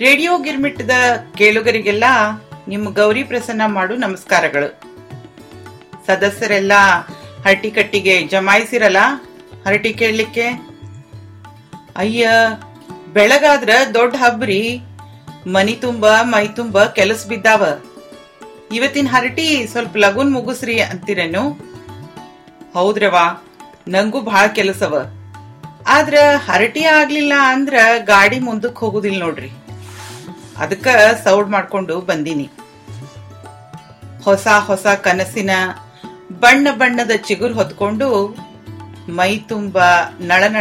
radio ಗಿರ್ಮಿಟ್ಟದ ಕೇಳುಗರಿಗೆಲ್ಲ ನಿಮ್ಮ ಗೌರಿ ಪ್ರಸನ್ನ ಮಾಡು ನಮಸ್ಕಾರಗಳು ಸದಸ್ಯರೆಲ್ಲ ಹರಟಿ ಕಟ್ಟಿಗೆ ಜಮಾಯಿಸಿರಲ್ಲ ಹರಟಿ ಕೇಳಲಿಕ್ಕೆ ಅಯ್ಯ ಬೆಳಗಾದ್ರ ದೊಡ್ಡ ಹಬ್ರಿ ಮನಿ ತುಂಬ ಮೈ ತುಂಬ ಕೆಲಸ ಬಿದ್ದಾವ ಇವತ್ತಿನ ಹರಟಿ ಸ್ವಲ್ಪ ಲಗುನ್ ಮುಗಿಸ್ರಿ ಅಂತೀರೇನು ಹೌದ್ರವಾ ನಂಗೂ ಬಹಳ ಕೆಲಸವ ಆದ್ರ ಹರಟಿ ಆಗ್ಲಿಲ್ಲ ಅಂದ್ರ ಗಾಡಿ ಮುಂದಕ್ ಹೋಗುದಿಲ್ಲ ನೋಡ್ರಿ ಅದಕ್ಕ ಸೌಡ್ ಮಾಡ್ಕೊಂಡು ಬಂದೀನಿ ಹೊಸ ಹೊಸ ಕನಸಿನ ಬಣ್ಣ ಬಣ್ಣದ ಚಿಗುರು ಹೊತ್ಕೊಂಡು ಮೈ ತುಂಬ ನಳನಳ